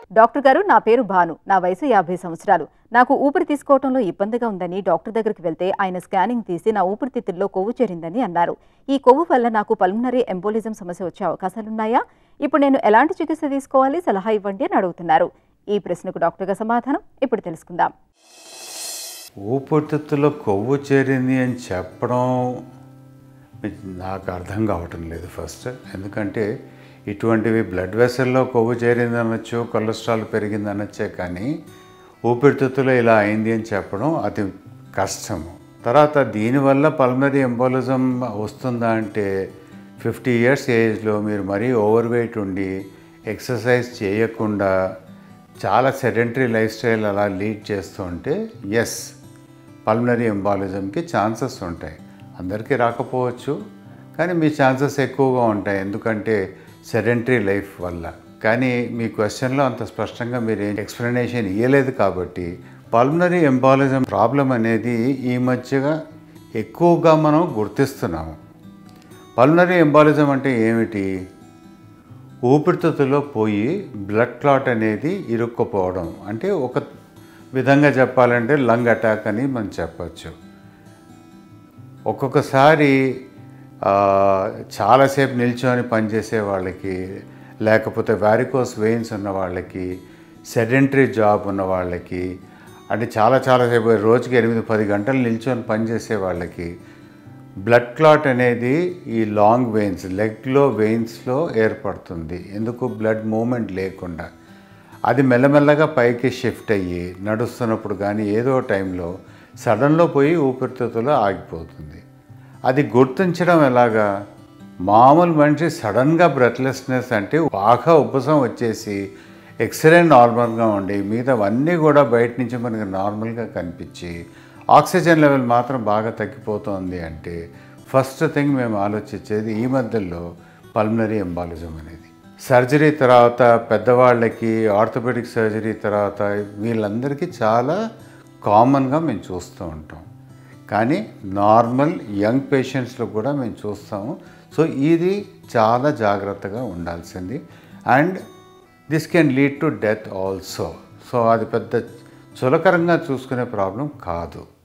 doctor గారు నా పేరు భాను నా వయసు యాభై సంవత్సరాలు నాకు ఊపిరి తీసుకోవడంలో ఇబ్బందిగా ఉందని డాక్టర్ దగ్గరికి వెళ్తే ఆయన స్కానింగ్ తీసి నా ఊపిరితిత్తుల్లో కొవ్వు చేరిందని అన్నారు ఈ కొవ్వు వల్ల నాకు పల్మనరీ ఎంబోలిజం సమస్య వచ్చే అవకాశాలున్నాయా ఇప్పుడు నేను ఎలాంటి చికిత్స తీసుకోవాలి సలహా ఇవ్వండి అని అడుగుతున్నారు ఈ ప్రశ్నకు డాక్టర్ గారి సమాధానం ఇప్పుడు తెలుసుకుందాం ఊపిరితిత్తులో కొవ్వు చేరింది అని చెప్పడం మీ- నాకు అర్థం కావటం లేదు ఫస్ట్ ఎందుకంటే ఇటువంటివి బ్లడ్ వెసల్లో కొవ్వు చేరింది అనొచ్చు కొలెస్ట్రాల్ పెరిగింది అనొచ్చే కానీ ఊపిరితిత్తులో ఇలా అయింది అని చెప్పడం అతి కష్టము తర్వాత దీనివల్ల పల్మనరీ ఎంబోలిజం వస్తుందా అంటే ఫిఫ్టీ ఇయర్స్ ఏజ్లో మీరు మరీ ఓవర్ వెయిట్ ఉండి ఎక్సర్సైజ్ చేయకుండా చాలా సెడెంటరీ లైఫ్ స్టైల్ అలా లీడ్ చేస్తూ ఉంటే ఎస్ పల్మనరీ ఎంబాలిజంకి ఛాన్సెస్ ఉంటాయి అందరికీ రాకపోవచ్చు కానీ మీ ఛాన్సెస్ ఎక్కువగా ఉంటాయి ఎందుకంటే సెడెంటరీ లైఫ్ వల్ల కానీ మీ క్వశ్చన్లో అంత స్పష్టంగా మీరు ఏం ఎక్స్ప్లెనేషన్ ఇవ్వలేదు కాబట్టి పల్మనరీ ఎంబాలిజం ప్రాబ్లం అనేది ఈ మధ్యగా ఎక్కువగా మనం గుర్తిస్తున్నాము పల్మనరీ ఎంబాలిజం అంటే ఏమిటి ఊపిరితిత్తులో పోయి బ్లడ్ క్లాట్ అనేది ఇరుక్కుపోవడం అంటే ఒక విధంగా చెప్పాలంటే లంగ్ అటాక్ అని మనం చెప్పచ్చు ఒక్కొక్కసారి ఆ, చాలాసేపు నిల్చొని పనిచేసే వాళ్ళకి లేకపోతే వ్యారికోస్ వెయిన్స్ ఉన్న వాళ్ళకి సెడెంటరీ జాబ్ ఉన్న వాళ్ళకి అంటే చాలా చాలాసేపు రోజుకి ఎనిమిది పది గంటలు నిల్చొని పనిచేసే వాళ్ళకి బ్లడ్ క్లాట్ అనేది ఈ లాంగ్ వెయిన్స్ లెగ్లో వెయిన్స్లో ఏర్పడుతుంది ఎందుకు బ్లడ్ మూమెంట్ లేకుండా అది మెల్లమెల్లగా పైకి షిఫ్ట్ అయ్యి నడుస్తున్నప్పుడు కానీ ఏదో టైంలో సడన్లో పోయి ఊపిరితిత్తులో ఆగిపోతుంది అది గుర్తించడం ఎలాగా మామూలు మనిషి సడన్గా బ్రెత్లెస్నెస్ అంటే బాగా ఉబ్బసం వచ్చేసి ఎక్స్రే నార్మల్గా ఉండి మిగతావన్నీ కూడా బయట నుంచి మనకి నార్మల్గా కనిపించి ఆక్సిజన్ లెవెల్ మాత్రం బాగా తగ్గిపోతుంది అంటే ఫస్ట్ థింగ్ మేము ఆలోచించేది ఈ మధ్యలో పల్మనరీ ఎంబాలిజం అనేది సర్జరీ తర్వాత పెద్దవాళ్ళకి ఆర్థోపెడిక్ సర్జరీ తర్వాత వీళ్ళందరికీ చాలా కామన్గా మేము చూస్తూ ఉంటాం కానీ నార్మల్ యంగ్ పేషెంట్స్లో కూడా మేము చూస్తాము సో ఇది చాలా జాగ్రత్తగా ఉండాల్సింది and this can lead to death also so అది పెద్ద చులకరంగా చూసుకునే ప్రాబ్లం కాదు